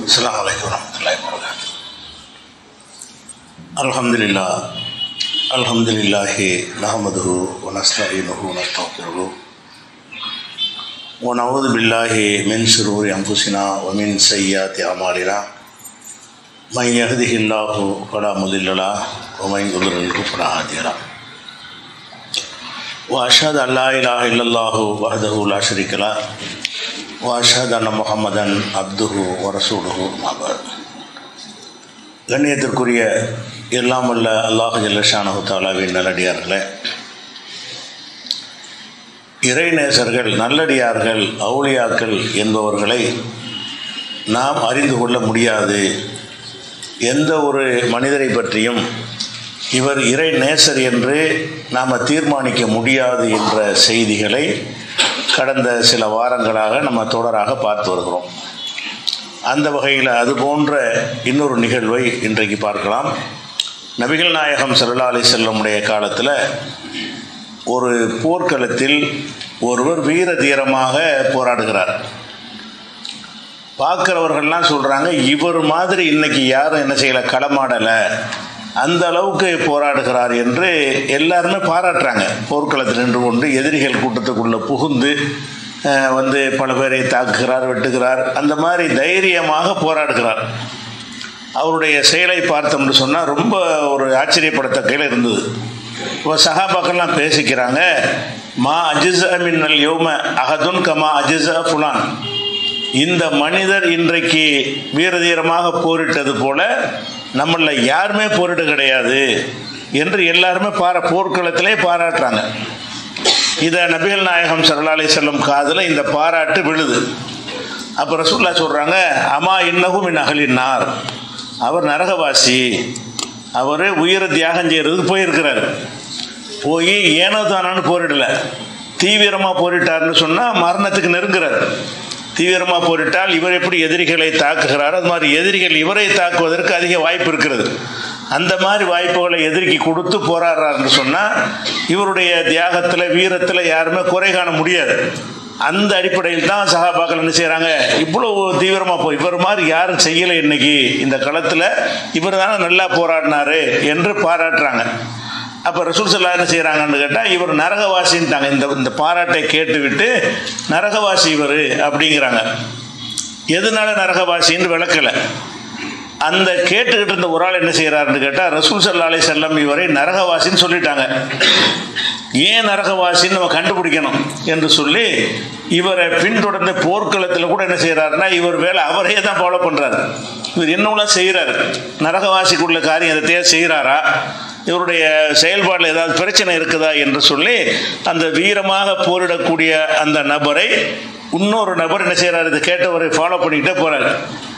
السلام عليكم ورحمة الله وبركاته الحمد لله الحمد لله نحمده ونستعينه ونستغفره ونعوذ بالله من شرور أنفسنا ومن سيئات أعمالنا من يهده الله فلا مضل له ومن يضلله فلا هادي له وأشهد أن لا إله إلا الله وحده لا شريك له وأشهد أن محمدا عبده ورسوله أما بعد கண்ணியத்திற்குரிய எல்லாம் வல்ல அல்லாஹ் ஜல்லஷானு தாலாவின் நல்லடியார்களே இறைநேசர்கள் நல்லடியார்கள் அவுளியாக்கள் என்பவர்களை நாம் அறிந்து கொள்ள முடியாது எந்த ஒரு மனிதரை பற்றியும் இவர் இறை நேசர் என்று நாம் தீர்மானிக்க முடியாது என்ற செய்திகளை கடந்த சில வாரங்களாக நம்ம தொடராக பார்த்து வருகிறோம் அந்த வகையில் அது போன்ற இன்னொரு நிகழ்வை இன்றைக்கு பார்க்கலாம் நபிகள் நாயகம் சல்லா அலி செல்லமுடைய காலத்தில் ஒரு போர்க்களத்தில் ஒருவர் வீர தீரமாக போராடுகிறார் பார்க்குறவர்கள்லாம் சொல்கிறாங்க இவர் மாதிரி இன்னைக்கு யாரும் என்ன செய்யலை களமாடலை அந்த அளவுக்கு போராடுகிறார் என்று எல்லாருமே பாராட்டுறாங்க போர்க்களத்தில் நின்று கொண்டு எதிரிகள் கூட்டத்துக்குள்ளே புகுந்து அஹ், வந்து பல பேரை தாக்குகிறார் வெட்டுகிறார் அந்த மாதிரி தைரியமாக போராடுகிறார் அவருடைய செயலை பார்த்தோம்னு சொன்னால் ரொம்ப ஒரு ஆச்சரியப்படத்தக்கையில் இருந்தது இப்போ சகாபாக்கள்லாம் பேசிக்கிறாங்க மா அஜிஸ் மின்னல் யோம அகதுன் கமா அஜிச ஃபுலான் இந்த மனிதர் இன்றைக்கு வீரதீரமாக போரிட்டது போல நம்மள யாருமே போரிட கிடையாது என்று எல்லாருமே பார போர்க்களத்திலே பாராட்டுறாங்க இதை நபிகள் நாயகம் சல்லா அலி செல்லம் காதில் இந்த பாராட்டு விழுது அப்போ ரசூல்லா சொல்கிறாங்க அம்மா இன்னகும் இன் அகலினார் அவர் நரகவாசி அவர் உயிரை தியாகம் செய்கிறதுக்கு போயிருக்கிறார் போய் ஏனோ தானான்னு போரிடலை தீவிரமாக போரிட்டார்னு சொன்னால் மரணத்துக்கு நெருங்குறார் தீவிரமாக போரிட்டால் இவர் எப்படி எதிரிகளை தாக்குகிறார் அது மாதிரி எதிரிகள் இவரை தாக்குவதற்கு அதிக வாய்ப்பு இருக்கிறது அந்த மாதிரி வாய்ப்புகளை எதிரிக்கு கொடுத்து போராடுறாருன்னு சொன்னால் இவருடைய தியாகத்தில் வீரத்தில் யாருமே குறை காண முடியாது அந்த அடிப்படையில் தான் சகாபாக்கள் என்ன செய்கிறாங்க இவ்வளோ தீவிரமாக போ இவர் மாதிரி யாரும் செய்யலை இன்னைக்கு இந்த களத்தில் இவர் தானே நல்லா போராடினாரு என்று பாராட்டுறாங்க அப்போ ரசூல் சல்லா என்ன செய்கிறாங்கன்னு கேட்டால் இவர் நரகவாசின்ட்டாங்க இந்த இந்த பாராட்டை கேட்டுவிட்டு நரகவாசி இவர் அப்படிங்கிறாங்க எதனால நரகவாசின்னு விளக்கலை அந்த கேட்டுக்கிட்டு இருந்த ஒரு ஆள் என்ன செய்கிறாருன்னு கேட்டால் ரசூல் சல்லா அலி செல்லம் இவரை நரகவாசின்னு சொல்லிட்டாங்க ஏன் நரகவாசின்னு நம்ம கண்டுபிடிக்கணும் என்று சொல்லி இவரை பின்தொடர்ந்த போர்க்களத்தில் கூட என்ன செய்கிறாருன்னா இவர் வேலை அவரே தான் ஃபாலோ பண்ணுறாரு இவர் என்னவெல்லாம் செய்கிறாரு நரகவாசிக்குள்ள காரியம் எதையா செய்கிறாரா இவருடைய செயல்பாடில் ஏதாவது பிரச்சனை இருக்குதா என்று சொல்லி அந்த வீரமாக போரிடக்கூடிய அந்த நபரை இன்னொரு நபர் என்ன செய்கிறார் இதை கேட்டவரை ஃபாலோ பண்ணிக்கிட்டே போகிறாரு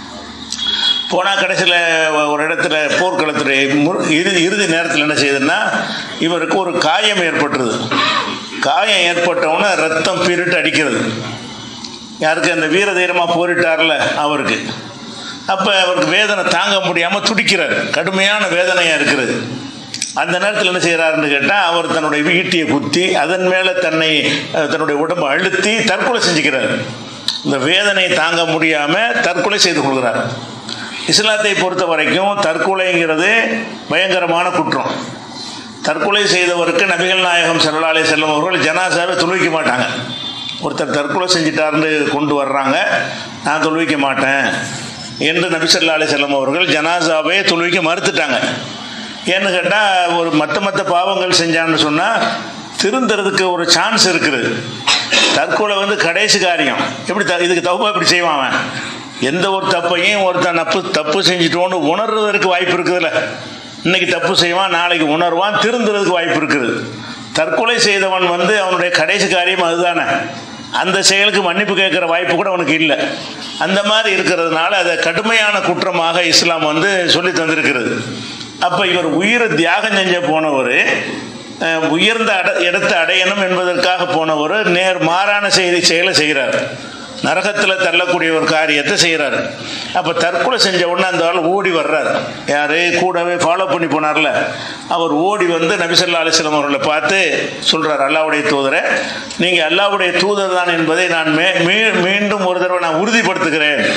போனால் கடைசியில் ஒரு இடத்துல போர்க்களத்துடைய மு- இறுதி இறுதி நேரத்தில் என்ன செய்யுதுன்னா இவருக்கு ஒரு காயம் ஏற்பட்டுருது காயம் ஏற்பட்டவுடனே ரத்தம் பீரிட்டு அடிக்கிறது யாருக்கு அந்த வீர தீரமாக போரிட்டார்ல அவருக்கு அப்போ அவருக்கு வேதனை தாங்க முடியாமல் துடிக்கிறார் கடுமையான வேதனையாக இருக்கிறது அந்த நேரத்தில் என்ன செய்கிறாருன்னு கேட்டால் அவர் தன்னுடைய ஈட்டியை குத்தி அதன் மேலே தன்னை அஹ், தன்னுடைய உடம்பை அழுத்தி தற்கொலை செஞ்சுக்கிறார் இந்த வேதனை தாங்க முடியாமல் தற்கொலை செய்து கொள்கிறார் இஸ்லாத்தை பொறுத்த வரைக்கும் தற்கொலைங்கிறது பயங்கரமான குற்றம் தற்கொலை செய்தவருக்கு நபிகள் நாயகம் செல்லாலே செல்லும் அவர்கள் ஜனாசாவை தொழுவிக்க மாட்டாங்க ஒருத்தர் தற்கொலை செஞ்சிட்டார்னு கொண்டு வர்றாங்க நான் தொழுவிக்க மாட்டேன் என்று நபி ஸல்லல்லாஹு அலைஹி செல்லம் அவர்கள் ஜனாசாவை தொழுவிக்க மறுத்துட்டாங்க ஏன்னு கேட்டால் ஒரு மற்ற மற்ற பாவங்கள் செஞ்சான்னு சொன்னால் திருந்துறதுக்கு ஒரு சான்ஸ் இருக்குது தற்கொலை வந்து கடைசி காரியம் எப்படி த இதுக்கு தப்பா இப்படி செய்வான் அவன் எந்த ஒரு தப்பையும் ஒருத்தன் தப்பு தப்பு செஞ்சிட்டோன்னு உணர்றதற்கு வாய்ப்பு இருக்குதுல்ல இன்னைக்கு தப்பு செய்வான் நாளைக்கு உணர்வான் திருந்துறதுக்கு வாய்ப்பு இருக்குது தற்கொலை செய்தவன் வந்து அவனுடைய கடைசி காரியம் அதுதானே அந்த செயலுக்கு மன்னிப்பு கேட்குற வாய்ப்பு கூட அவனுக்கு இல்லை அந்த மாதிரி இருக்கிறதுனால அதை கடுமையான குற்றமாக இஸ்லாம் வந்து சொல்லி தந்திருக்கிறது அப்போ இவர் உயிரை தியாகம் செஞ்ச போனவர் அஹ், உயர்ந்த அட இடத்தை அடையணும் என்பதற்காக போனவர் நேர் மாறான செய்தி செயலை செய்கிறார் நரகத்தில் தள்ளக்கூடிய ஒரு காரியத்தை செய்கிறார் அப்போ தற்கொலை செஞ்ச உடனே அந்த ஆள் ஓடி வர்றார் யார் கூடவே ஃபாலோ பண்ணி போனார்ல அவர் ஓடி வந்து நபிசல்லா அலிஸ்லாம் அவர்களை பார்த்து சொல்கிறார் அல்லாவுடைய தூதரை நீங்கள் அல்லாவுடைய தூதர் தான் என்பதை நான் மே மீ- மீண்டும் ஒரு தடவை நான் உறுதிப்படுத்துகிறேன்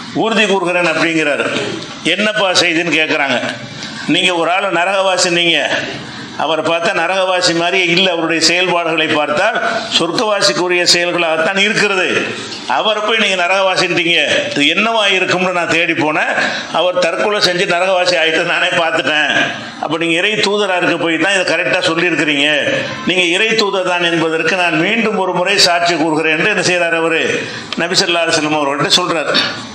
உறுதி கூறுகிறேன் அப்படிங்கிறாரு என்னப்பா செய்தின்னு கேட்குறாங்க நீங்கள் ஒரு ஆள் நரகவாசி நீங்கள் அவரை பார்த்தா நரகவாசி மாதிரியே இல்லை அவருடைய செயல்பாடுகளை பார்த்தால் சொர்க்கவாசிக்குரிய செயல்களாகத்தான் இருக்கிறது அவரை போய் நீங்கள் நரகவாசின்றீங்க இது என்னவா இருக்கும்னு நான் தேடி போனேன் அவர் தற்கொலை செஞ்சு நரகவாசி ஆகிட்டு நானே பார்த்துட்டேன் அப்போ நீங்கள் இறை தூதராக இருக்க போய் தான் இதை கரெக்டாக சொல்லியிருக்கிறீங்க நீங்கள் இறை தூதர் தான் என்பதற்கு நான் மீண்டும் ஒரு முறை சாட்சி கூறுகிறேன் என்று என்ன செய்கிறார் அவர் நபிசல்லா செல்லம் அவர்கள்ட்ட சொல்கிறார்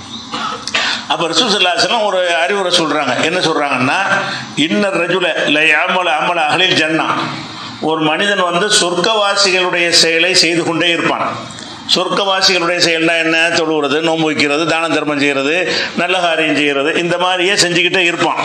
அப்போ ரசூசல்லாசலம் ஒரு அறிவுரை சொல்கிறாங்க என்ன சொல்கிறாங்கன்னா இன்னர் ரஜுல இல்லை அமல அமல அகலில் ஜன்னா ஒரு மனிதன் வந்து சொர்க்கவாசிகளுடைய செயலை செய்து கொண்டே இருப்பான் சொர்க்கவாசிகளுடைய செயல்னா என்ன தொழுகிறது நோன்பு வைக்கிறது தான தர்மம் செய்கிறது நல்ல காரியம் செய்கிறது இந்த மாதிரியே செஞ்சுக்கிட்டே இருப்பான்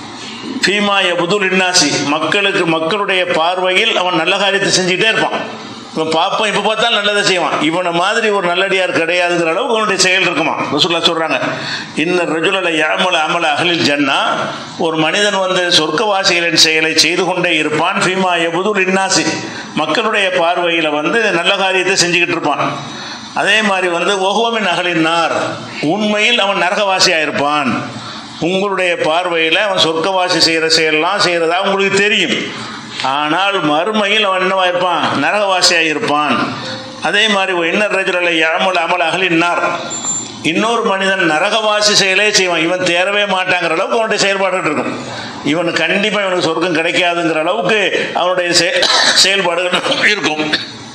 ஃபீமா எபுதுல் இன்னாசி மக்களுக்கு மக்களுடைய பார்வையில் அவன் நல்ல காரியத்தை செஞ்சுக்கிட்டே இருப்பான் இவன் பார்ப்பான் இப்போ பார்த்தாலும் நல்லதை செய்வான் இவனை மாதிரி ஒரு நல்லடியார் கிடையாதுங்கிற அளவுக்கு அவனுடைய செயல் இருக்குமா ரசூல்லா சொல்கிறாங்க இன்ன ரஜுலல யாமல அமல அகலில் ஜன்னா ஒரு மனிதன் வந்து சொர்க்கவாசிகளின் செயலை செய்து கொண்டே இருப்பான் ஃபீமா எபுதுல் இன்னாசி மக்களுடைய பார்வையில் வந்து நல்ல காரியத்தை செஞ்சுக்கிட்டு இருப்பான் அதே மாதிரி வந்து ஒஹோமின் அகலினார் உண்மையில் அவன் நரகவாசியாக இருப்பான் உங்களுடைய பார்வையில் அவன் சொர்க்கவாசி செய்கிற செயல்லாம் செய்கிறதா உங்களுக்கு தெரியும் ஆனால் மறுமையில் அவன் என்னவா இருப்பான் நரகவாசியாக இருப்பான் அதே மாதிரி இன்னர் ரஜுரலை யாமல் அமல் அகலினார் இன்னொரு மனிதன் நரகவாசி செயலே செய்வான் இவன் தேரவே மாட்டாங்கிற அளவுக்கு அவனுடைய செயல்பாடுகள் இருக்கும் இவன் கண்டிப்பாக இவனுக்கு சொர்க்கம் கிடைக்காதுங்கிற அளவுக்கு அவனுடைய செயல்பாடுகள் இருக்கும்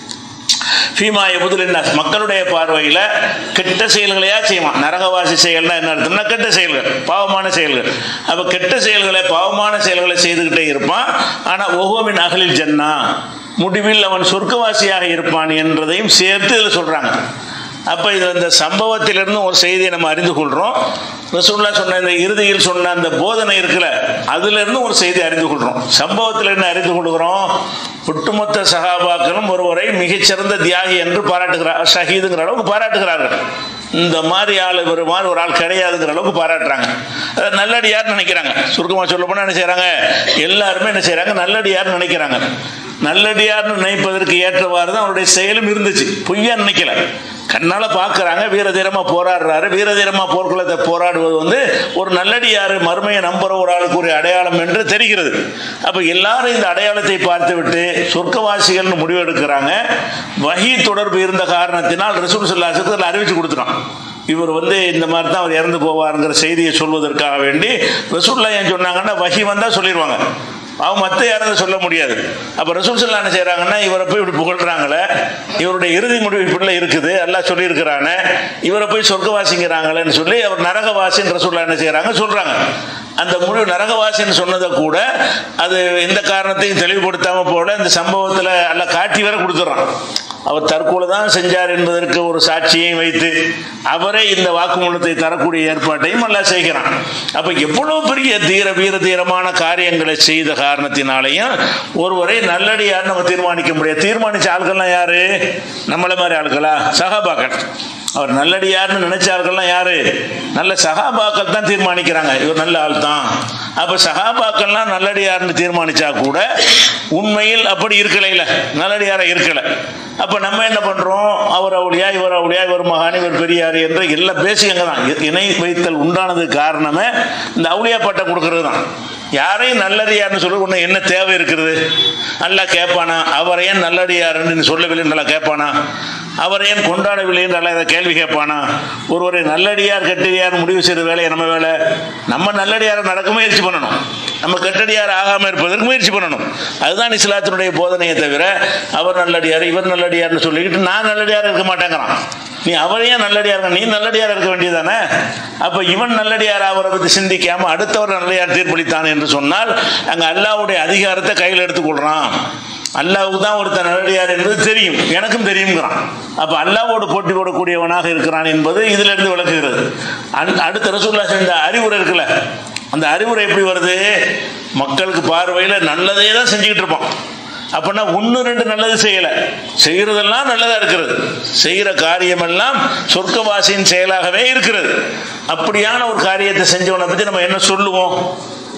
ஃபீமா எபுதுலின்னா மக்களுடைய பார்வையில் கெட்ட செயல்களையா செய்வான் நரகவாசி செயல்னா என்ன அர்த்தம்னா கெட்ட செயல்கள் பாவமான செயல்கள் அப்போ கெட்ட செயல்களை பாவமான செயல்களை செய்துக்கிட்டே இருப்பான் ஆனால் ஒவ்வொமின் அகலில் ஜன்னா முடிவில் அவன் சொர்க்கவாசியாக இருப்பான் என்றதையும் சேர்த்து இதில் சொல்கிறாங்க அப்போ இது இந்த சம்பவத்திலிருந்து ஒரு செய்தியை நம்ம அறிந்து கொள்கிறோம் ரசூல்லா சொன்ன இந்த இறுதியில் சொன்ன அந்த போதனை இருக்குல்ல அதிலிருந்து ஒரு செய்தி அறிந்து கொள்கிறோம் சம்பவத்தில் என்ன அறிந்து கொள்கிறோம் ஒட்டுமொத்த சகாபாக்களும் ஒருவரை மிகச்சிறந்த தியாகி என்று பாராட்டுகிறார் ஷஹீதுங்கிற அளவுக்கு பாராட்டுகிறார்கள் இந்த மாதிரி ஆள் இவர் மாதிரி ஒரு ஆள் கிடையாதுங்கிற அளவுக்கு பாராட்டுறாங்க அதை நல்லடியார்னு நினைக்கிறாங்க சுருக்கமாக சொல்ல போனால் என்ன செய்கிறாங்க எல்லாருமே என்ன செய்கிறாங்க நல்லடியார்னு நினைக்கிறாங்க நல்லடியார்னு நினைப்பதற்கு ஏற்றவாறு தான் அவருடைய செயலும் இருந்துச்சு பொய்யா நினைக்கல கண்ணால் பார்க்குறாங்க வீரதீரமாக போராடுறாரு வீரதீரமாக போர்க்குளத்தை போராடுவது வந்து ஒரு நல்லடியார் மறுமையை நம்புற ஒரு ஆளுக்கு ஒரு அடையாளம் என்று தெரிகிறது அப்போ எல்லாரும் இந்த அடையாளத்தை பார்த்துவிட்டு சொர்க்கவாசிகள்னு முடிவெடுக்கிறாங்க வகி தொடர்பு இருந்த காரணத்தினால் ரசூல் சொல்லாசுக்கு அதில் அறிவிச்சு கொடுத்துட்டான் இவர் வந்து இந்த மாதிரி தான் அவர் இறந்து போவாருங்கிற செய்தியை சொல்வதற்காக வேண்டி ரசூல்லா ஏன் சொன்னாங்கன்னா வகி வந்தால் சொல்லிடுவாங்க அவங்க மற்ற யாரும் சொல்ல முடியாது அப்போ ரசூல் சொல்லா என்ன செய்கிறாங்கன்னா இவரை போய் இப்படி புகழ்கிறாங்களே இவருடைய இறுதி முடிவு இப்படிலாம் இருக்குது எல்லாம் சொல்லியிருக்கிறானே இவரை போய் சொர்க்கவாசிங்கிறாங்களேன்னு சொல்லி அவர் நரகவாசின்னு ரசூல்லா என்ன செய்கிறாங்க சொல்கிறாங்க அந்த முடிவு நரகவாசின்னு சொன்னதை கூட அது எந்த காரணத்தையும் தெளிவுபடுத்தாமல் போல இந்த சம்பவத்தில் எல்லாம் காட்டி வர கொடுத்துட்றான் அவர் தற்கொலை தான் செஞ்சார் என்பதற்கு ஒரு சாட்சியையும் வைத்து அவரே இந்த வாக்குமூலத்தை தரக்கூடிய ஏற்பாட்டையும் நல்லா செய்கிறான் அப்போ எவ்வளோ பெரிய தீர வீர தீரமான காரியங்களை செய்த காரணத்தினாலையும் ஒருவரை நல்லடியார் நம்ம தீர்மானிக்க முடியாது தீர்மானிச்ச ஆட்கள்லாம் யாரு நம்மள மாதிரி ஆட்களா சகாபாக்கள் அவர் நல்லடியார்னு நினைச்ச ஆட்கள்லாம் யாரு நல்ல சகாபாக்கள் தான் தீர்மானிக்கிறாங்க இவர் நல்ல ஆள் தான் அப்போ சகாபாக்கள்லாம் நல்லடியார்னு தீர்மானிச்சா கூட உண்மையில் அப்படி இருக்கலைல நல்லடியார இருக்கலை அப்போ நம்ம என்ன பண்ணுறோம் அவர் அவளியா இவர் அவளியா இவர் மகான் இவர் பெரியார் என்று எல்லாம் பேசியங்க தான் இணை வைத்தல் உண்டானது காரணமே இந்த அவுளியா பட்டம் கொடுக்கறது தான் யாரையும் நல்லடியார்னு சொல்லி ஒன்று என்ன தேவை இருக்கிறது நல்லா கேட்பானா அவர் ஏன் நல்லடியாருன்னு சொல்லவில்லை நல்லா கேட்பானா அவர் ஏன் கொண்டாடவில்லை என்று நல்லா இதை கேள்வி கேட்பானா ஒருவரை நல்லடியார் கெட்டடியார் முடிவு செய்கிற வேலையை நம்ம வேலை நம்ம நல்லடியாரை நடக்க முயற்சி பண்ணணும் நம்ம கெட்டடியார் ஆகாமல் இருப்பதற்கு முயற்சி பண்ணணும் அதுதான் இஸ்லாத்தினுடைய போதனையை தவிர அவர் நல்லடியார் இவர் நல்லடியார்னு சொல்லிக்கிட்டு நான் நல்லடியார் இருக்க மாட்டேங்கிறான் நீ அவரையே நல்லடியார் நீ நல்லடியார் இருக்க வேண்டியதானே அப்போ இவன் நல்லடியார் அவரை பற்றி சிந்திக்காம அடுத்தவர் நல்லடியார் தீர்ப்பளித்தான் என்று சொன்னால் அங்கே அல்லாவுடைய அதிகாரத்தை கையில் எடுத்துக்கொள்கிறான் அல்லாவுக்கு தான் ஒருத்தன் நல்லடியார் என்பது தெரியும் எனக்கும் தெரியுங்கிறான் அப்போ அல்லாவோடு போட்டி போடக்கூடியவனாக இருக்கிறான் என்பது இதிலிருந்து விளக்குகிறது அடுத்த ரசூல்லா செஞ்ச அறிவுரை இருக்குல்ல அந்த அறிவுரை எப்படி வருது மக்களுக்கு பார்வையில் நல்லதே தான் செஞ்சுக்கிட்டு இருப்பான் அப்படின்னா ஒன்று ரெண்டு நல்லது செய்யலை செய்கிறதெல்லாம் நல்லதாக இருக்கிறது செய்கிற காரியமெல்லாம் சொர்க்கவாசியின் செயலாகவே இருக்கிறது அப்படியான ஒரு காரியத்தை செஞ்சவனை பற்றி நம்ம என்ன சொல்லுவோம்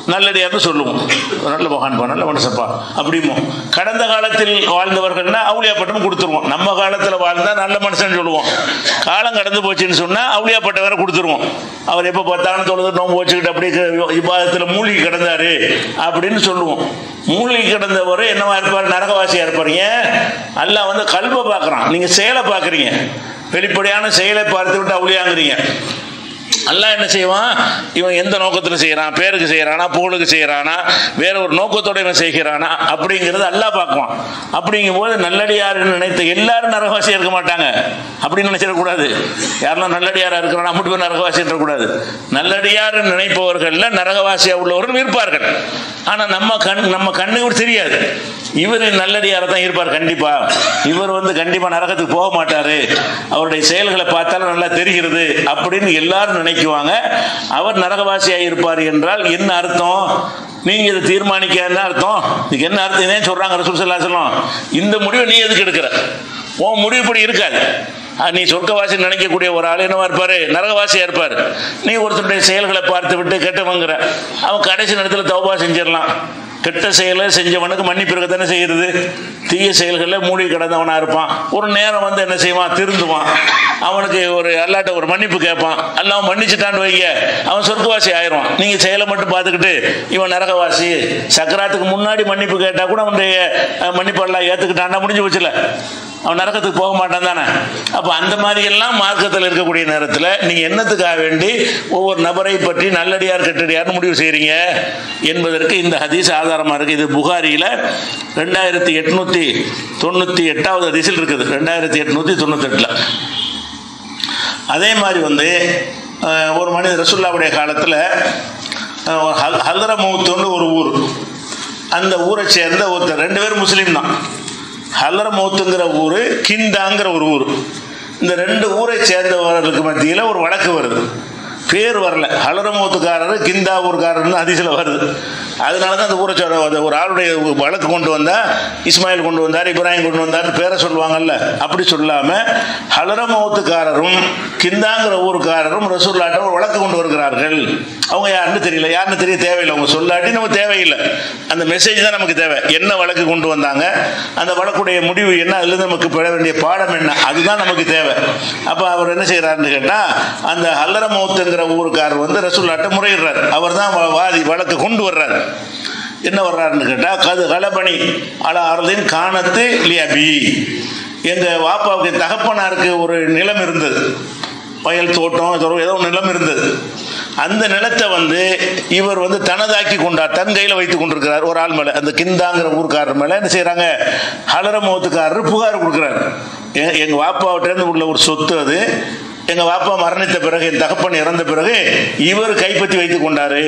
நல்லடியார்னு சொல்லுவோம் நல்ல மகான்பா நல்ல மனுஷப்பா அப்படிமோ கடந்த காலத்தில் வாழ்ந்தவர்கள்னா அவுளியா பட்டம் கொடுத்துருவோம் நம்ம காலத்தில் வாழ்ந்தா நல்ல மனுஷன் சொல்லுவோம் காலம் கடந்து போச்சுன்னு சொன்னா அவுளியா பட்டம் வேற கொடுத்துருவோம் அவர் எப்போ பார்த்தாலும் தொழுது நோம்பு வச்சுக்கிட்டு அப்படியே இப்பாதத்தில் மூழ்கி கிடந்தாரு அப்படின்னு சொல்லுவோம் மூழ்கி கிடந்தவர் என்னவா இருப்பார் நரகவாசியா இருப்பார் ஏன் அல்லாஹ் வந்து கல்வை பார்க்குறான் நீங்க செயலை பார்க்குறீங்க வெளிப்படையான செயலை பார்த்து விட்டு அவுளியாங்கிறீங்க அல்லாஹ் என்ன செய்வான் இவன் எந்த நோக்கத்தில் செய்கிறான் பேருக்கு செய்கிறானா புகழுக்கு செய்கிறானா வேற ஒரு நோக்கத்தோட இவன் செய்கிறானா அப்படிங்கிறது அல்லாஹ் பார்க்குவான் அப்படிங்கும்போது நல்லடியாருன்னு நினைத்த எல்லாரும் நரகவாசியாக இருக்க மாட்டாங்க அப்படின்னு நினைச்சிடக்கூடாது யாரெல்லாம் நல்லடியாராக இருக்கிறானா மட்டும் பேர் நரகவாசி கூடாது நல்லடியாருன்னு நினைப்பவர்கள்ல நரகவாசியாக உள்ளவர்கள் இருப்பார்கள் ஆனால் நம்ம கண் நம்ம கண்ணுக்கு தெரியாது இவர் நல்லடியார தான் இருப்பார் கண்டிப்பா இவர் வந்து கண்டிப்பா நரகத்துக்கு போக மாட்டாரு அவருடைய செயல்களை பார்த்தாலும் நல்லா தெரிகிறது அப்படின்னு எல்லாரும் நினைக்குவாங்க அவர் நரகவாசியாக இருப்பார் என்றால் என்ன அர்த்தம் நீங்க இதை தீர்மானிக்க என்ன அர்த்தம் இதுக்கு என்ன அர்த்தம் இதே சொல்றாங்க ரசூல் ஸல்லல்லாஹு அலைஹி வஸல்லம் இந்த முடிவை நீ எதுக்கு எடுக்கிற உன் முடிவு இப்படி இருக்காது அஹ் நீ சொர்க்கவாசி நினைக்கக்கூடிய ஒரு ஆள் என்னவா இருப்பாரு நரகவாசியா இருப்பார் நீ ஒருத்தருடைய செயல்களை பார்த்து விட்டு கெட்டவங்கிற அவன் கடைசி நேரத்தில் தௌபா செஞ்சிடலாம் கெட்ட செயலை செஞ்சவனுக்கு மன்னிப்பு இருக்கத்தானே செய்யறது தீய செயல்களில் மூழ்கி கிடந்தவனா இருப்பான் ஒரு நேரம் வந்து என்ன செய்வான் திருந்துவான் அவனுக்கு ஒரு அல்லாட்ட ஒரு மன்னிப்பு கேட்பான் எல்லாம் மன்னிச்சுட்டான்னு வைங்க அவன் சொர்க்கவாசி ஆயிடுவான் நீங்க செயலை மட்டும் பார்த்துக்கிட்டு இவன் நரகவாசி சக்கராத்துக்கு முன்னாடி மன்னிப்பு கேட்டா கூட அவனுடைய அஹ், மன்னிப்பு எல்லாம் ஏத்துக்கிட்டான்னா முடிஞ்சு போச்சுல அவன் நரகத்துக்கு போக மாட்டான் தானே அப்போ அந்த மாதிரி எல்லாம் மார்க்கத்தில் இருக்கக்கூடிய நேரத்தில் நீங்கள் என்னத்துக்காக வேண்டி ஒவ்வொரு நபரை பற்றி நல்லடியார் கெட்டடியார்னு முடிவு செய்கிறீங்க என்பதற்கு இந்த ஹதீஸ் ஆதாரமாக இருக்குது இது புகாரியில் ரெண்டாயிரத்தி எட்நூற்றி தொண்ணூற்றி எட்டாவது ஹதீஸில் இருக்குது ரெண்டாயிரத்தி எட்நூற்றி தொண்ணூத்தெட்டில் அதே மாதிரி வந்து அஹ், ஒரு மனிதர் ரசுல்லாவுடைய காலத்தில் ஹல்ரமௌத்துன்னு ஒரு ஊர் அந்த ஊரை சேர்ந்த ஒருத்தர் ரெண்டு பேரும் முஸ்லீம் தான் ஹலரமௌத்துங்கிற ஊர் கிந்தாங்கிற ஒரு ஊர் இந்த ரெண்டு ஊரை சேர்ந்தவர்களுக்கு மத்தியில் ஒரு வழக்கு வருது பேர் வரல ஹலரமௌத்துக்காரர் கிந்தா ஊர்காரர்னு அதிசயில் வருது அதனால தான் அந்த ஊரை சொல்ற அந்த ஒரு ஆளுடைய வழக்கு கொண்டு வந்தா இஸ்மாயில் கொண்டு வந்தார் இப்ராஹிம் கொண்டு வந்தார் பேரை சொல்லுவாங்கல்ல அப்படி சொல்லாம ஹலரமௌத்துக்காரரும் கிந்தாங்கிற ஊருக்காரரும் ரசூல்லாட்ட ஒரு வழக்கு கொண்டு வருகிறார்கள் அவங்க யாருன்னு தெரியல யாருன்னு தெரிய தேவையில்லை அவங்க சொல்லாட்டி நமக்கு தேவையில்லை அந்த மெசேஜ் தான் நமக்கு தேவை என்ன வழக்கு கொண்டு வந்தாங்க அந்த வழக்குடைய முடிவு என்ன அதுலேருந்து நமக்கு பெற வேண்டிய பாடம் என்ன அதுதான் நமக்கு தேவை அப்போ அவர் என்ன செய்கிறாருன்னு கேட்டால் அந்த ஹல்லரமௌத்துங்கிற ஊருக்காரர் வந்து ரசூல்லாட்ட முறையிடுறார் அவர் தான் வாதி வழக்கு கொண்டு வர்றார் என்ன வர்றாருன்னு கேட்டால் கது கலபணி அல அருளின் காணத்து லியபி எங்கள் வாப்பாவுக்கு தகப்பனாருக்கு ஒரு நிலம் இருந்தது வயல் தோட்டம் ஏதோ ஏதோ ஒரு நிலம் இருந்தது அந்த நிலத்தை வந்து இவர் வந்து தனதாக்கி கொண்டார் தன் கையில் வைத்து கொண்டிருக்கிறார் ஒரு ஆள் மேலே அந்த கிந்தாங்கிற ஊர்க்காரர் மேலே என்ன செய்கிறாங்க ஹலரமோத்துக்காரர் புகார் கொடுக்குறாரு எ- எங்க வாப்பாவிட்டேருந்து உள்ள ஒரு சொத்து அது எங்க வாப்பா மரணித்த பிறகு என் தகப்பன் இறந்த பிறகு இவர் கைப்பற்றி வைத்து கொண்டாரு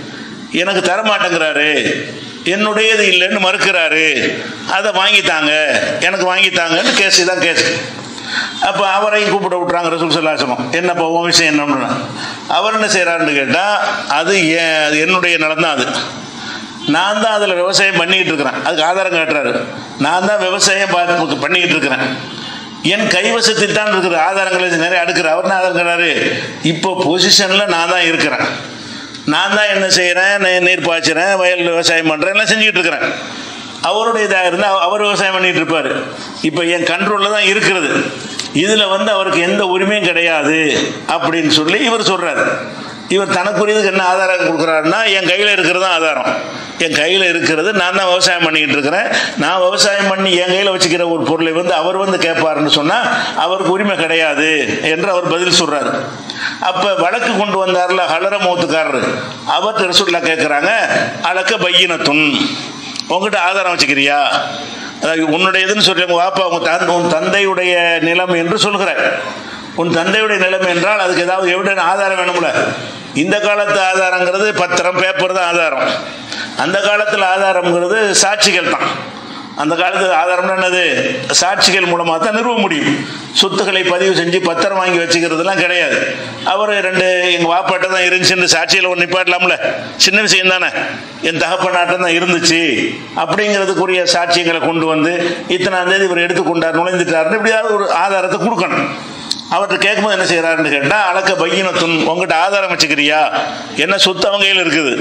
எனக்கு தர மாட்டேங்கிறாரு என்னுடையது இல்லைன்னு மறுக்கிறாரு அதை வாங்கித்தாங்க எனக்கு வாங்கித்தாங்கன்னு கேஸ் தான் கேஸ் அப்போ அவரையும் கூப்பிட விட்றாங்க ரசூல் சல்லாசனம் என்னப்பா உன் விஷயம் என்னன்னு அவர் என்ன செய்கிறாருன்னு கேட்டால் அது ஏன் அது என்னுடைய நிலம் தான் அது நான் தான் அதில் விவசாயம் பண்ணிக்கிட்டு இருக்கிறேன் அதுக்கு ஆதாரம் காட்டுறாரு நான் தான் விவசாயம் பார்த்து பண்ணிக்கிட்டு இருக்கிறேன் என் கைவசத்தில் தான் இருக்கிற ஆதாரங்களை நிறைய அடுக்கிற அவர் என்ன ஆதாரம் காட்டுறாரு இப்போ பொசிஷனில் நான் தான் இருக்கிறேன் நான் தான் என்ன செய்கிறேன் நீர் பாய்ச்சுறேன் வயல் விவசாயம் பண்ணுறேன் எல்லாம் செஞ்சுக்கிட்டு இருக்கிறேன் அவருடைய இதாக இருந்தால் அவர் விவசாயம் பண்ணிட்டு இருப்பார் இப்போ என் கண்ட்ரோலில் தான் இருக்கிறது இதில் வந்து அவருக்கு எந்த உரிமையும் கிடையாது அப்படின்னு சொல்லி இவர் சொல்கிறார் இவர் தனக்குரியதுக்கு என்ன ஆதாரம் கொடுக்குறாருன்னா என் கையில் இருக்கிறது தான் ஆதாரம் என் கையில் இருக்கிறது நான் தான் விவசாயம் பண்ணிக்கிட்டு இருக்கிறேன் நான் விவசாயம் பண்ணி என் கையில் வச்சுக்கிற ஒரு பொருளை வந்து அவர் வந்து கேட்பாருன்னு சொன்னால் அவருக்கு உரிமை கிடையாது என்று அவர் பதில் சொல்கிறார் அப்போ வழக்கு கொண்டு வந்தார்ல ஹலர மூத்துக்காரர் அவர்கிட்ட ரசூல்லா கேட்குறாங்க அழக்க பையினத்துன் உங்ககிட்ட ஆதாரம் வச்சுக்கிறியா அதாவது உன்னுடையதுன்னு சொல்லி உங்க வாப்பா உங்க தன் உன் தந்தையுடைய நிலம் என்று சொல்கிறார் உன் தந்தையுடைய நிலம் என்றால் அதுக்கு ஏதாவது எவிடன் ஆதாரம் வேணும்ல இந்த காலத்து ஆதாரங்கிறது பத்திரம் பேப்பர் தான் ஆதாரம் அந்த காலத்தில் ஆதாரம்ங்கிறது சாட்சிகள் தான் அந்த காலத்தில் ஆதாரம்னா என்னது சாட்சிகள் மூலமாக தான் நிறுவ முடியும் சொத்துக்களை பதிவு செஞ்சு பத்திரம் வாங்கி வச்சுக்கிறதுலாம் கிடையாது அவர் ரெண்டு எங்கள் வாப்பாட்ட தான் இருந்துச்சுன்னு சாட்சியில் ஒன்று நிப்பாட்டலாம்ல சின்ன விஷயம் தானே என் தகப்பனாட்டம் தான் இருந்துச்சு அப்படிங்கிறதுக்குரிய சாட்சியங்களை கொண்டு வந்து இத்தனாம் தேதி இவர் எடுத்துக்கொண்டார் நுழைந்துட்டாருன்னு இப்படியாவது ஒரு ஆதாரத்தை கொடுக்கணும் அவர்கிட்ட கேட்கும்போது என்ன செய்கிறாருன்னு கேட்டால் அளக்க பையனத்துன் உங்ககிட்ட ஆதாரம் வச்சுக்கிறியா என்ன சொத்து அவங்க கையில் இருக்குது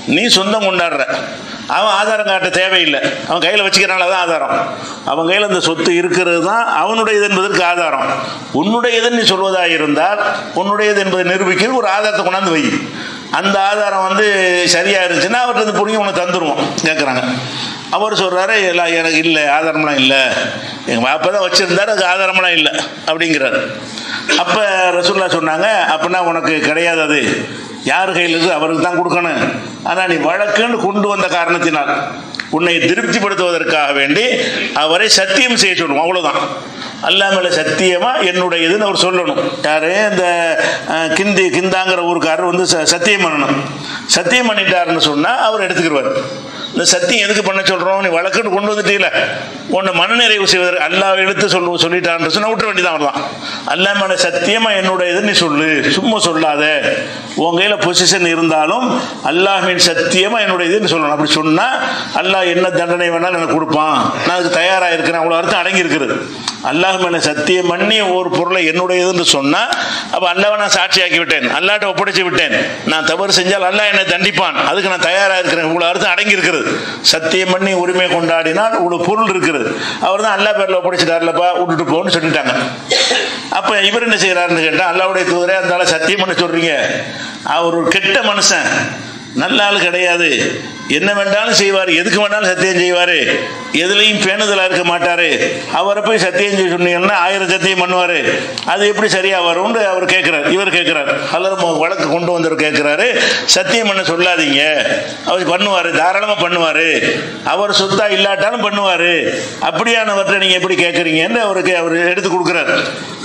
நீ சொந்தம் கொண்டாடுற அவன் ஆதாரம் காட்ட தேவையில்லை அவன் கையில் வச்சுக்கிறனால தான் ஆதாரம் அவன் கையில் அந்த சொத்து இருக்கிறது தான் அவனுடையது என்பதற்கு ஆதாரம் உன்னுடையதுன்னு நீ சொல்வதாக இருந்தால் உன்னுடையது என்பதை நிரூபிக்கிறது ஒரு ஆதாரத்தை கொண்டாந்து வை அந்த ஆதாரம் வந்து சரியாக இருந்துச்சுன்னா அவர்கிட்ட இருந்து பிடிங்கி உனக்கு தந்துடுவோம் கேட்குறாங்க அவர் சொல்கிறாரு இல்லை எனக்கு இல்லை ஆதாரம்லாம் இல்லை எங்கள் பாப்பா தான் வச்சுருந்தாரு அதுக்கு ஆதாரம்லாம் இல்லை அப்படிங்கிறாரு அப்போ ரசூல்லா சொன்னாங்க அப்படின்னா உனக்கு கிடையாது அது யார் கையில் இருக்குது அவருக்கு தான் கொடுக்கணும் ஆனால் நீ வழக்குன்னு கொண்டு வந்த காரணத்தினால் உன்னை திருப்திப்படுத்துவதற்காக வேண்டி அவரை சத்தியம் செய்ய சொல்லுவோம் அவ்வளோதான் அல்லாமல சத்தியமாக என்னுடையதுன்னு அவர் சொல்லணும் யாரு இந்த அஹ், கிந்தி கிந்தாங்கிற ஊருக்காரர் வந்து ச- சத்தியம் பண்ணணும் சத்தியம் பண்ணிட்டாருன்னு சொன்னால் அவர் எடுத்துக்கிடுவார் இந்த சத்தியம் எதுக்கு பண்ண சொல்கிறோம் நீ வழக்குன்னு கொண்டு வந்துட்டீல உன்னை மனநிறைவு செய்வதற்கு அல்லாஹ் எடுத்து சொல்லு சொல்லிட்டான்னு சொன்னால் விட்டுற வேண்டியதான் அவ்வளோதான் அல்லாஹ் மேலே சத்தியமாக என்னுடையது நீ சொல்லு சும்மா சொல்லாத உன் கையில் பொசிஷன் இருந்தாலும் அல்லாஹ்வின் சத்தியமாக என்னுடையதுன்னு சொல்லணும் அப்படி சொன்னால் அல்லாஹ் என்ன தண்டனை வேணாலும் எனக்கு கொடுப்பான் நான் அதுக்கு தயாராக இருக்கிறேன் அவ்வளோ அர்த்தம் அடங்கி இருக்கிறது அல்லாஹ் மேலே சத்தியம் பண்ணி ஒரு பொருளை என்னுடையதுன்னு சொன்னால் அப்போ அல்லாவை நான் சாட்சியாக்கி விட்டேன் அல்லாட்ட ஒப்படைச்சு விட்டேன் நான் தவறு செஞ்சால் அல்லாஹ் என்னை தண்டிப்பான் அதுக்கு நான் தயாராக இருக்கிறேன் இவ்வளோ அர்த்தம் அடங்கி இருக்கிறது சத்தியம் பண்ணி உரிமை கொண்டாடினால் இவ்வளோ பொருள் இருக்கிறது அவர் தான் அல்லா பேரில் ஒப்படைச்சிட்டார்லப்பா விட்டுட்டு போன்னு சொல்லிட்டாங்க அப்போ இவர் என்ன செய்கிறாருன்னு கேட்டால் அல்லாவுடைய தூதரே அந்த ஆளை சத்தியம் பண்ண சொல்கிறீங்க அவர் ஒரு கெட்ட மனுஷன் நல்ல ஆள் கிடையாது என்ன வேண்டாலும் செய்வார் எதுக்கு வேணாலும் சத்தியம் செய்வார் எதுலையும் பேணுதலாக இருக்க மாட்டார் அவரை போய் சத்தியம் செய்ய சொன்னீங்கன்னா ஆயிரம் சத்தியம் பண்ணுவார் அது எப்படி சரியாக வரும்னு அவர் கேட்குறாரு இவர் கேட்குறாரு அல்லது வழக்கு கொண்டு வந்தவர் கேட்குறாரு சத்தியம் பண்ண சொல்லாதீங்க அவர் பண்ணுவார் தாராளமாக பண்ணுவார் அவர் சொத்தா இல்லாட்டாலும் பண்ணுவார் அப்படியானவற்றை நீங்கள் எப்படி கேட்குறீங்கன்னு அவருக்கு அவர் எடுத்து கொடுக்குறாரு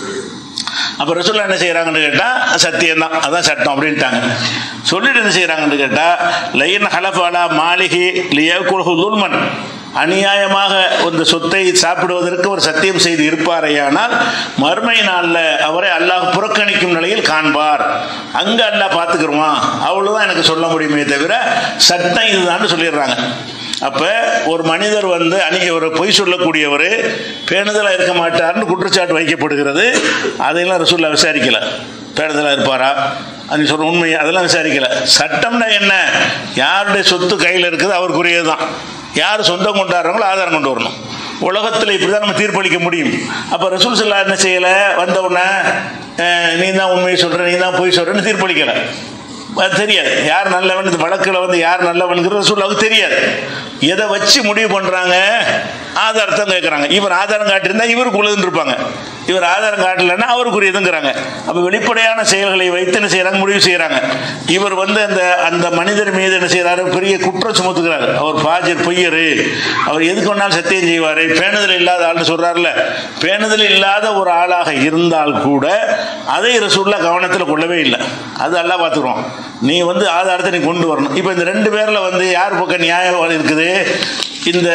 அப்போ ரசூல்லா என்ன செய்கிறாங்கன்னு கேட்டால் சத்தியம்தான் அதான் சட்டம் அப்படின்ட்டாங்க சொல்லிட்டு என்ன செய்கிறாங்கன்னு கேட்டால் லைன் ஹலஃபாலா மாளிகை லியகுல்ஹு துல்மன் அநியாயமாக இந்த சொத்தை சாப்பிடுவதற்கு ஒரு சத்தியம் செய்து இருப்பாரேயானால் மறுமை நாளில் அவரை அல்லாஹ் புறக்கணிக்கும் நிலையில் காண்பார் அங்கே அல்லாஹ் பார்த்துக்கிருவான் அவ்வளோதான் எனக்கு சொல்ல முடியுமே தவிர சட்டம் இதுதான்னு சொல்லிடுறாங்க அப்போ ஒரு மனிதர் வந்து அணி ஒரு பொய் சொல்லக்கூடியவர் பேணுதலாக இருக்க மாட்டார்னு குற்றச்சாட்டு வைக்கப்படுகிறது அதையெல்லாம் ரசூல்லா விசாரிக்கல பேணுதலாக இருப்பாரா அது சொல்ற உண்மை அதெல்லாம் விசாரிக்கல சட்டம்னா என்ன யாருடைய சொத்து கையில் இருக்குது அவருக்குரியது தான் யார் சொந்தம் கொண்டாடுறாங்களோ ஆதாரம் கொண்டு வரணும் உலகத்தில் இப்படி தான் நம்ம தீர்ப்பளிக்க முடியும் அப்போ ரசூல் சல்லா என்ன செய்யலை வந்த உடனே அஹ், நீ தான் உண்மையை சொல்கிற நீ தான் பொய் சொல்கிறேன்னு தீர்ப்பளிக்கலை அது தெரியாது யார் நல்லவன் இந்த வழக்கில் வந்து யார் நல்லவனுங்கிறது சொல்லாவுக்கு தெரியாது எதை வச்சு முடிவு பண்ணுறாங்க ஆதாரத்தை கேட்குறாங்க இவர் ஆதாரம் காட்டியிருந்தா இவருக்கு உள்ளதுன்னு இருப்பாங்க இவர் ஆதாரம் காட்டலைன்னா அவருக்குரியதுங்கிறாங்க அப்போ வெளிப்படையான செயல்களை வைத்து என்ன செய்கிறாங்க முடிவு செய்கிறாங்க இவர் வந்து அந்த அந்த மனிதர் மீது என்ன செய்கிறாரு பெரிய குற்றம் சுமத்துக்கிறார் அவர் பாஜர் பொய்யரு அவர் எதுக்கு வேணாலும் சத்தியம் செய்வார் பேணுதல் இல்லாத ஆள்னு சொல்கிறார்ல பேணுதல் இல்லாத ஒரு ஆளாக இருந்தால் கூட அதை ரசூல்லா கவனத்தில் கொள்ளவே இல்லை அது எல்லாம் பார்த்துக்குறோம் நீ வந்து ஆதாரத்தை நீ கொண்டு வரணும் இப்போ இந்த ரெண்டு பேரில் வந்து யார் பக்கம் நியாயம் இருக்குது இந்த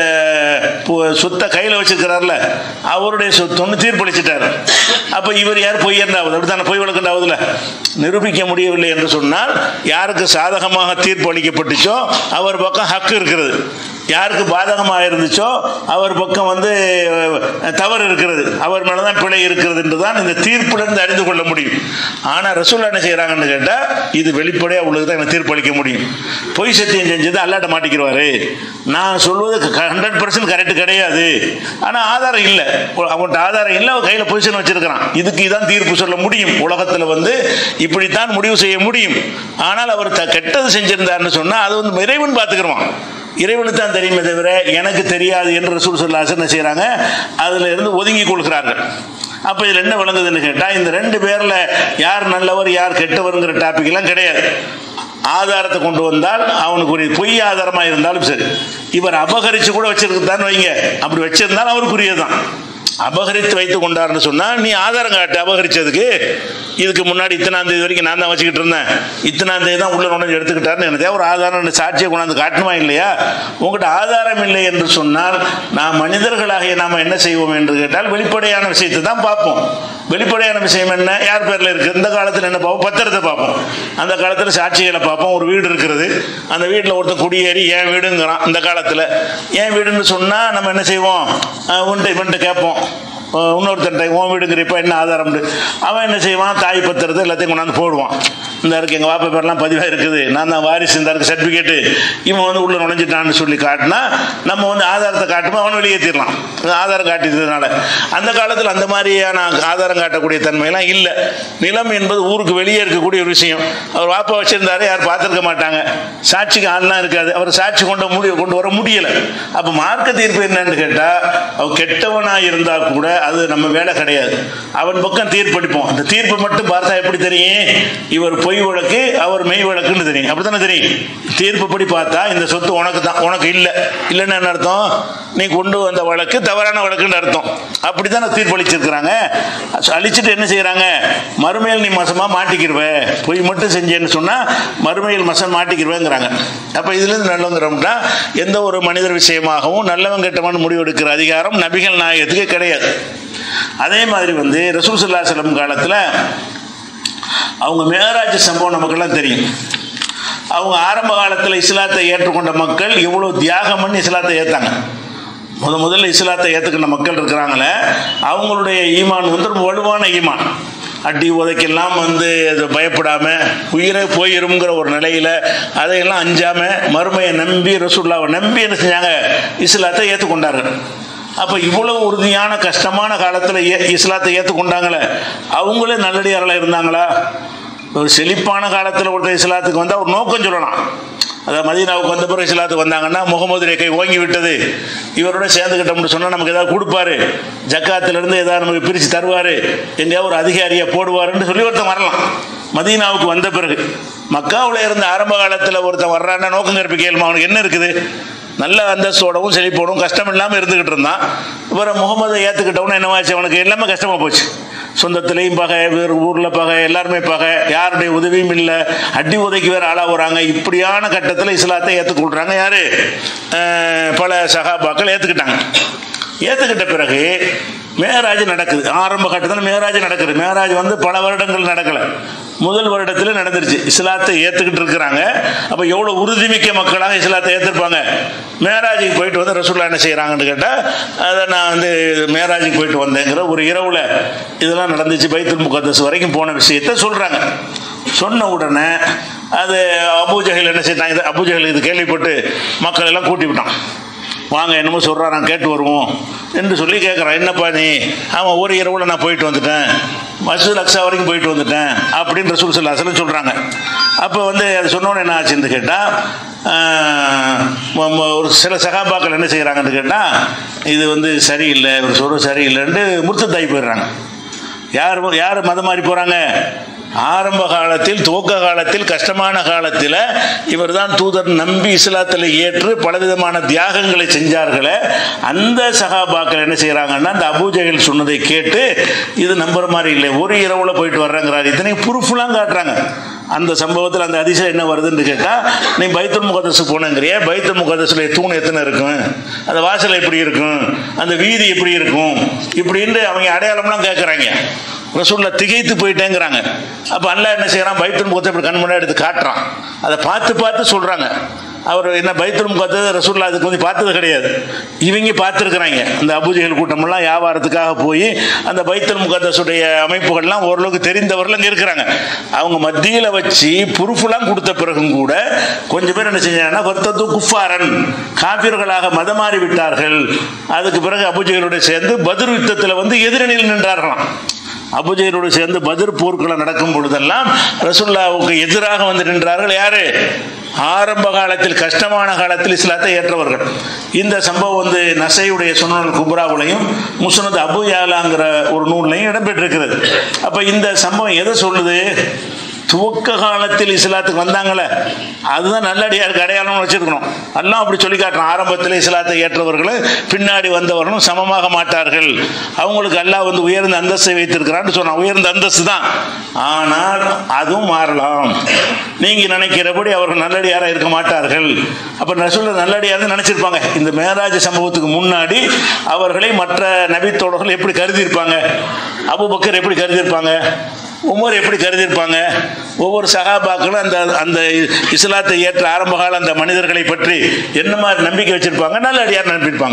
பு- சொத்தை கையில் வச்சிருக்கிறார்ல அவருடைய சொத்துன்னு தீர்ப்பளிச்சிட்டார் அப்போ இவர் யார் பொய்யன்றாவது அப்படி தானே பொய் வழக்கண்டாவதுல நிரூபிக்க முடியவில்லை என்று சொன்னால் யாருக்கு சாதகமாக தீர்ப்பு அளிக்கப்பட்டுச்சோ அவர் பக்கம் ஹக்கு இருக்கிறது யாருக்கு பாதகமாக இருந்துச்சோ அவர் பக்கம் வந்து அஹ், தவறு இருக்கிறது அவர் மேலே தான் பிழை இருக்கிறது என்று தான் இந்த தீர்ப்பிலிருந்து அறிந்து கொள்ள முடியும் ஆனால் ரசூல்லா என்ன செய்கிறாங்கன்னு கேட்டால் இது வெளிப்படையாக உள்ளது தான் எனக்கு தீர்ப்பு அளிக்க முடியும் பொய் சத்தியம் செஞ்சது அல்லாட்ட மாட்டிக்கிடுவாரு நான் சொல்வது ஹண்ட்ரட் பர்சன்ட் கரெக்ட் கிடையாது ஆனால் ஆதாரம் இல்லை அவன்கிட்ட ஆதாரம் இல்லை அவன் கையில் பொசிஷன் வச்சிருக்கிறான் இதுக்கு இதான் தீர்ப்பு சொல்ல முடியும் உலகத்தில் வந்து இப்படித்தான் முடிவு செய்ய முடியும் ஆனால் அவர் த கெட்டது செஞ்சிருந்தாருன்னு சொன்னால் அது வந்து இறைவன் பார்த்துக்கிடுவான் இறைவனுக்கு தான் தெரியுமே தவிர எனக்கு தெரியாது என்று ரசூல் சொல்லாசன் என்ன செய்கிறாங்க அதில் இருந்து ஒதுங்கி கொள்கிறார்கள் அப்போ இதில் என்ன விளங்குதுன்னு கேட்டால் இந்த ரெண்டு பேரில் யார் நல்லவர் யார் கெட்டவருங்கிற டாபிக் எல்லாம் கிடையாது ஆதாரத்தை கொண்டு வந்தால் அவனுக்குரிய பொய் ஆதாரமாக இருந்தாலும் சரி இவர் அபகரித்து கூட வச்சிருக்குதான்னு வைங்க அப்படி வச்சிருந்தாலும் அவருக்குரியது தான் அபகரித்து வைத்து கொண்டார்னு சொன்னால் நீ ஆதாரம் காட்டு அபகரிச்சதுக்கு இதுக்கு முன்னாடி இத்தனாம் தேதி வரைக்கும் நான் தான் வச்சுக்கிட்டு இருந்தேன் இத்தனாம் தேதி தான் உள்ள நுழைஞ்சு எடுத்துக்கிட்டாருன்னு எனக்கு ஒரு ஆதாரம் சாட்சியை கொண்டாந்து காட்டணுமா இல்லையா உங்கள்கிட்ட ஆதாரம் இல்லை என்று சொன்னால் நாம் மனிதர்களாகிய நாம் என்ன செய்வோம் என்று கேட்டால் வெளிப்படையான விஷயத்தை தான் பார்ப்போம் வெளிப்படையான விஷயம் என்ன யார் பேரில் இருக்குது இந்த காலத்தில் என்ன பார்ப்போம் பத்திரத்தை பார்ப்போம் அந்த காலத்தில் சாட்சிகளை பார்ப்போம் ஒரு வீடு இருக்கிறது அந்த வீட்டில் ஒருத்தன் குடியேறி என் வீடுங்கிறான் இந்த காலத்தில் என் வீடுன்னு சொன்னால் நம்ம என்ன செய்வோம் அஹ் உன்ட்ட இவன்ட்ட கேட்போம் அஹ் இன்னொருத்தன்ட்ட உன் வீடுங்கிறப்ப என்ன ஆதாரம் அவன் என்ன செய்வான் தாய் பத்திரத்தை எல்லாத்தையும் கொண்டாந்து போடுவான் இந்த இருக்கு எங்கள் வாப்பா பேர்லாம் பதிவாக இருக்குது நான் தான் வாரிசு இந்த இருக்கு சர்டிஃபிகேட்டு இவன் வந்து உள்ள நுழைஞ்சிட்டான்னு சொல்லி காட்டினா நம்ம வந்து ஆதாரத்தை காட்டுமோ அவன் வெளியேற்றிடலாம் ஆதாரம் காட்டியதுனால அந்த காலத்தில் அந்த மாதிரியான ஆதாரம் காட்டக்கூடிய தன்மையெல்லாம் இல்லை நிலம் என்பது ஊருக்கு வெளியே இருக்கக்கூடிய ஒரு விஷயம் அவர் வாப்பா வச்சிருந்தாரு யார் பார்த்துருக்க மாட்டாங்க சாட்சிக்கு ஆள்லாம் இருக்காது அவர் சாட்சி கொண்டு முடி கொண்டு வர முடியலை அப்போ மார்க்க தீர்ப்பு என்னன்னு கேட்டால் அவன் கெட்டவனாக இருந்தால் கூட அது நம்ம வேலை கிடையாது அவன் பக்கம் தீர்ப்பளிப்போம் அந்த தீர்ப்பு மட்டும் பார்த்தா எப்படி தெரியும் இவர் பொய் வழக்கு அவர் மெய் வழக்குன்னு தெரியும் அப்படித்தானே தெரியும் தீர்ப்புப்படி பார்த்தா இந்த சொத்து உனக்கு தான் உனக்கு இல்லை இல்லைன்னு என்ன அர்த்தம் நீ கொண்டு வந்த வழக்கு தவறான வழக்குன்னு அர்த்தம் அப்படி தானே தீர்ப்பளிச்சிருக்கிறாங்க அழிச்சிட்டு என்ன செய்கிறாங்க மறுமையில் நீ மசமாக மாட்டிக்கிருவ பொய் மட்டும் செஞ்சேன்னு சொன்னால் மறுமையில் மசம் மாட்டிக்கிருவேங்கிறாங்க அப்போ இதுலேருந்து நல்லவங்கிறோம்னா எந்த ஒரு மனிதர் விஷயமாகவும் நல்லவன் கெட்டவன் முடிவெடுக்கிற அதிகாரம் நபிகள் நாயகத்துக்கு கிடையாது அதே மாதிரி வந்து ரசூல் சல்லா செல்லம் காலத்தில் அவங்க மேராஜ் சம்பவம் நமக்கெல்லாம் தெரியும் அவங்க ஆரம்ப காலத்தில் இஸ்லாத்தை ஏற்றுக்கொண்ட மக்கள் எவ்வளோ தியாகம் பண்ணி இஸ்லாத்தை ஏற்றாங்க முத முதல்ல இஸ்லாத்தை ஏற்றுக்கின்ற மக்கள் இருக்கிறாங்களே அவங்களுடைய ஈமான் வந்து ரொம்ப வலுவான ஈமான் அடி உதைக்கெல்லாம் வந்து அது பயப்படாமல் உயிரை போயிருங்கிற ஒரு நிலையில் அதையெல்லாம் அஞ்சாமல் மறுமையை நம்பி ரசூல்லாவை நம்பி என்ன செஞ்சாங்க இஸ்லாத்தை ஏற்றுக்கொண்டார்கள் அப்போ இவ்வளவு உறுதியான கஷ்டமான காலத்தில் ஏ இஸ்லாத்தை ஏற்றுக்கொண்டாங்களே அவங்களே நல்லடியாரில் இருந்தாங்களா ஒரு செழிப்பான காலத்தில் ஒருத்தர் இஸ்லாத்துக்கு வந்தால் ஒரு நோக்கம் சொல்லலாம் அதாவது மதீனாவுக்கு வந்த பிறகு இஸ்லாத்துக்கு வந்தாங்கன்னா முகமது கை ஓங்கி விட்டது இவரோட சேர்ந்துக்கிட்டோம்னு சொன்னால் நமக்கு ஏதாவது கொடுப்பாரு ஜக்காத்திலிருந்து ஏதாவது நமக்கு பிரித்து தருவார் எங்கேயாவது ஒரு அதிகாரியை போடுவாருன்னு சொல்லி ஒருத்தன் வரலாம் மதீனாவுக்கு வந்த பிறகு மக்காவில் இருந்த ஆரம்ப காலத்தில் ஒருத்தன் வர்றான்னா நோக்கம் கற்பிக்கலுமா அவனுக்கு என்ன இருக்குது நல்ல அந்தஸ்தோடவும் செழிப்போடும் கஷ்டம் இல்லாமல் இருந்துக்கிட்டு இருந்தான் இவரை முகமதை ஏற்றுக்கிட்டவனு என்னவாச்சு அவனுக்கு எல்லாமே கஷ்டமாக போச்சு சொந்தத்திலையும் பகை வேறு ஊரில் பகை எல்லாருமே பகை யாருடைய உதவியும் இல்லை அடி உதைக்கு வேறு ஆளாக வராங்க இப்படியான கட்டத்தில் இஸ்லாத்தை ஏற்றுக்கொள்கிறாங்க யார் பல சகாபாக்கள் ஏற்றுக்கிட்டாங்க ஏற்றுக்கிட்ட பிறகு மேராஜ் நடக்குது ஆரம்ப கட்டத்தில் மேராஜ் நடக்குது மேராஜ் வந்து பல வருடங்கள் நடக்கலை முதல் வருடத்தில் நடந்துருச்சு இஸ்லாத்தை ஏற்றுக்கிட்டு இருக்கிறாங்க அப்போ எவ்வளோ உறுதிமிக்க மக்களாக இஸ்லாத்தை ஏற்றிருப்பாங்க மேராஜுக்கு போயிட்டு வந்து ரசூல்லா என்ன செய்கிறாங்கன்னு கேட்டால் அதை நான் வந்து மேராஜுக்கு போயிட்டு வந்தேங்கிற ஒரு இரவில் இதெல்லாம் நடந்துச்சு பைத்துல் முகத்தஸ் வரைக்கும் போன விஷயத்த சொல்கிறாங்க சொன்ன உடனே அது அபூஜஹல் என்ன செய்தாங்க இது அபூஜஹல் இது கேள்விப்பட்டு மக்கள் எல்லாம் கூட்டி விட்டான் வாங்க என்னமோ சொல்கிறான் கேட்டு வருவோம் என்று சொல்லி கேட்குறான் என்னப்பா நீ ஆமாம் ஒரு இரவில் நான் போயிட்டு வந்துட்டேன் மசூத் அக்ஸா வரைக்கும் போயிட்டு வந்துட்டேன் அப்படின்னு ரசூல் சொல்லாசலம் சொல்கிறாங்க அப்போ வந்து அது சொன்னோன்னு என்ன ஆச்சுன்னு கேட்டால் ஒரு சில சகாபாக்கள் என்ன செய்கிறாங்கன்னு கேட்டால் இது வந்து சரியில்லை இவர் சொல்கிறது சரியில்லைன்ட்டு முர்த்தத்தாகி போயிடுறாங்க யார் யார் மதம் மாறி போகிறாங்க ஆரம்ப காலத்தில் துவக்க காலத்தில் கஷ்டமான காலத்தில் இவர் தான் தூதர் நம்பி இஸ்லாத்தில் ஏற்று பலவிதமான தியாகங்களை செஞ்சார்களே அந்த சகாபாக்கள் என்ன செய்கிறாங்கன்னா அந்த அபூஜைகள் சொன்னதை கேட்டு இது நம்புற மாதிரி இல்லை ஒரு இரவில் போயிட்டு வர்றேங்கிறார் இத்தனை ப்ரூஃப்லாம் காட்டுறாங்க அந்த சம்பவத்தில் அந்த அதிசயம் என்ன வருதுன்னு கேட்டால் நீ பைத்துல் முகதசு போனங்கிறிய பைத்துல் முகதசுடைய தூண் எத்தனை இருக்கும் அந்த வாசல் எப்படி இருக்கும் அந்த வீதி எப்படி இருக்கும் இப்படின்னு அவங்க அடையாளம்லாம் கேட்குறாங்க ரசூல்ல திகைத்து போயிட்டேங்கிறாங்க அப்போ அல்லா என்ன செய்யறான் பைத்துல் முகத்தை இப்படி கண் முன்னாடி எடுத்து காட்டுறான் அதை பார்த்து பார்த்து சொல்கிறாங்க அவர் என்ன பைத்துல் முகத்தை ரசூல்லா அதுக்கு வந்து பார்த்தது கிடையாது இவங்க பார்த்துருக்குறாங்க அந்த அபூஜைகள் கூட்டமெல்லாம் வியாபாரத்துக்காக போய் அந்த பைத்துல் முகத்தசுடைய அமைப்புகள்லாம் ஓரளவுக்கு தெரிந்தவர்கள் அங்கே இருக்கிறாங்க அவங்க மத்தியில் வச்சு புருஃபுலாம் கொடுத்த பிறகும் கூட கொஞ்சம் பேர் என்ன செஞ்சாங்கன்னா வர்த்தத்து குஃபாரன் காபிர்களாக மதமாறி விட்டார்கள் அதுக்கு பிறகு அபூஜைகளோட சேர்ந்து பதிர் யுத்தத்தில் வந்து எதிரணியில் நின்றார்களாம் அபுஜையரோடு சேர்ந்து பதிர் போர்க்களம் நடக்கும் பொழுதெல்லாம் ரசுல்லாவுக்கு எதிராக வந்து நின்றார்கள் யாரு ஆரம்ப காலத்தில் கஷ்டமான காலத்தில் இஸ்லாத்தை ஏற்றவர்கள் இந்த சம்பவம் வந்து நசையுடைய சுனல் குப்ராவுலையும் முசனத் அபு யாலாங்கிற ஒரு நூல்லையும் இடம்பெற்றிருக்கிறது அப்போ இந்த சம்பவம் எதை சொல்லுது துவக்க காலத்தில் இஸ்லாத்துக்கு வந்தாங்களே அதுதான் நல்லடியாருக்கு அடையாளம் வச்சிருக்கணும் எல்லாம் அப்படி சொல்லி காட்டுறோம் ஆரம்பத்தில் இஸ்லாத்தை ஏற்றவர்களும் பின்னாடி வந்தவர்களும் சமமாக மாட்டார்கள் அவங்களுக்கு எல்லாம் வந்து உயர்ந்த அந்தஸ்தை வைத்திருக்கிறான்னு சொன்னான் உயர்ந்த அந்தஸ்து தான் ஆனால் அதுவும் மாறலாம் நீங்கள் நினைக்கிறபடி அவர்கள் நல்லடியாராக இருக்க மாட்டார்கள் அப்போ ரசூல் நல்லடியார் நினைச்சிருப்பாங்க இந்த மேராஜ் சம்பவத்துக்கு முன்னாடி அவர்களை மற்ற நபித்தோழர்கள் எப்படி கருதியிருப்பாங்க அபுபக்கர் எப்படி கருதியிருப்பாங்க உமர் எப்படி கருதியிருப்பாங்க ஒவ்வொரு சகாபாக்களும் அந்த அந்த இஸ்லாத்தை ஏற்ற ஆரம்ப கால அந்த மனிதர்களை பற்றி என்ன மாதிரி நம்பிக்கை வச்சிருப்பாங்க நல்ல அடியார் நம்பியிருப்பாங்க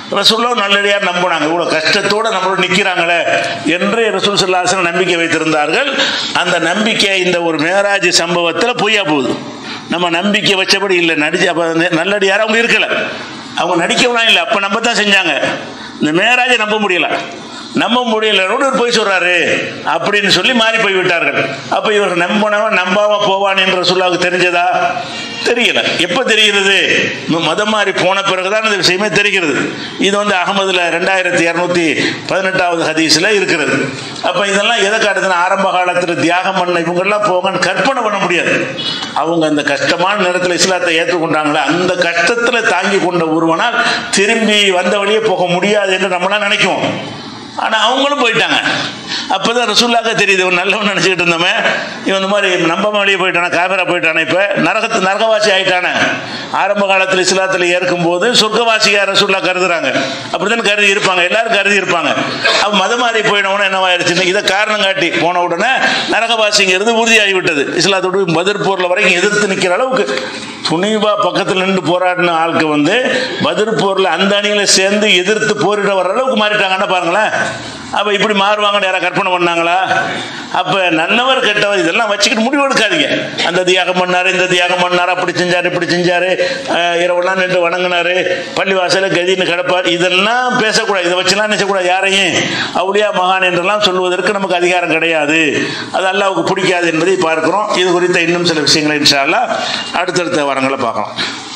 ரசூல்லாம் நல்லடியார் நம்பினாங்க இவ்வளோ கஷ்டத்தோடு நம்மளோட நிற்கிறாங்களே என்று ரசூல் சல்லாசன் நம்பிக்கை வைத்திருந்தார்கள் அந்த நம்பிக்கை இந்த ஒரு மேராஜ் சம்பவத்தில் பொய்யா போகுது நம்ம நம்பிக்கை வச்சபடி இல்லை நடிச்சு அப்போ நல்லடியார் அவங்க இருக்கலை அவங்க நடிக்கலாம் இல்லை அப்போ நம்ம தான் செஞ்சாங்க இந்த மேராஜை நம்ப முடியல நம்ப முடியல இவர் போய் சொல்றாரு அப்படின்னு சொல்லி மாறி போய் விட்டார்கள் அப்ப இவர் நம்பினவன் நம்பாம போவான் என்ற சொல்லாவுக்கு தெரிஞ்சதா தெரியல எப்ப தெரிகிறது ம- மதம் மாறி போன பிறகுதான் இந்த விஷயமே தெரிகிறது இது வந்து அகமதுல ரெண்டாயிரத்தி இரநூத்தி பதினெட்டாவது ஹதீஸ்ல இருக்கிறது அப்ப இதெல்லாம் எதை காட்டுதுன்னா ஆரம்ப காலத்தில் தியாகம் பண்ண இவங்கெல்லாம் போங்கன்னு கற்பனை பண்ண முடியாது அவங்க அந்த கஷ்டமான நேரத்தில் இஸ்லாத்தை ஏற்றுக்கொண்டாங்களே அந்த கஷ்டத்தில் தாங்கி கொண்ட ஒருவனால் திரும்பி வந்த வழியே போக முடியாது என்று நம்மளாம் நினைக்குவோம் ஆனால் அவங்களும் போயிட்டாங்க அப்போ தான் ரசூல்லாக்க தெரியுது இவன் நல்லவன் நினச்சிக்கிட்டு இருந்தவன் இவன் இந்த மாதிரி நம்பாம வெளியே போயிட்டானே காபிரா போயிட்டானே இப்போ நரகத்து நரகவாசி ஆயிட்டானே ஆரம்ப காலத்தில் இஸ்லாத்தில் ஏற்கும்போது சொர்க்கவாசியாக ரசூல்லா கருதுறாங்க அப்படிதான் கருதி இருப்பாங்க எல்லாரும் கருதி இருப்பாங்க அப்போ மதம் மாறி போயினவன என்னவாயிருச்சுன்னு இதை காரணம் காட்டி போன உடனே நரகவாசிங்கிறது உறுதியாகி விட்டது இஸ்லாத்தோடு பதிர் போரில் வரைக்கும் எதிர்த்து நிற்கிற அளவுக்கு துணிவா பக்கத்தில் நின்று போராடின ஆளுக்கு வந்து பதிர் போரில் அந்த அணியில சேர்ந்து எதிர்த்து போரிட வர அளவுக்கு மாறிட்டாங்கன்னா பாருங்களேன் அப்போ இப்படி மாறுவாங்கன்னு யாராவது கற்பனை பண்ணாங்களா அப்போ நல்லவர் கெட்டவர் இதெல்லாம் வச்சுக்கிட்டு முடிவு எடுக்காதீங்க அந்த தியாகம் பண்ணாரு இந்த தியாகம் பண்ணாரு அப்படி செஞ்சாரு இப்படி செஞ்சாரு அஹ் இரவெல்லாம் நின்று வணங்கினாரு பள்ளிவாசல கதின்னு கிடப்பார் இதெல்லாம் பேசக்கூடாது இதை வச்சுலாம் நினைச்சக்கூடாது யாரையும் அவுளியா மகான் என்றெல்லாம் சொல்வதற்கு நமக்கு அதிகாரம் கிடையாது அது அல்லாவுக்கு பிடிக்காது என்பதை பார்க்கிறோம் இது குறித்த இன்னும் சில விஷயங்களை இன்ஷா அல்லாஹ் அடுத்தடுத்த வாரங்களை பார்க்கலாம்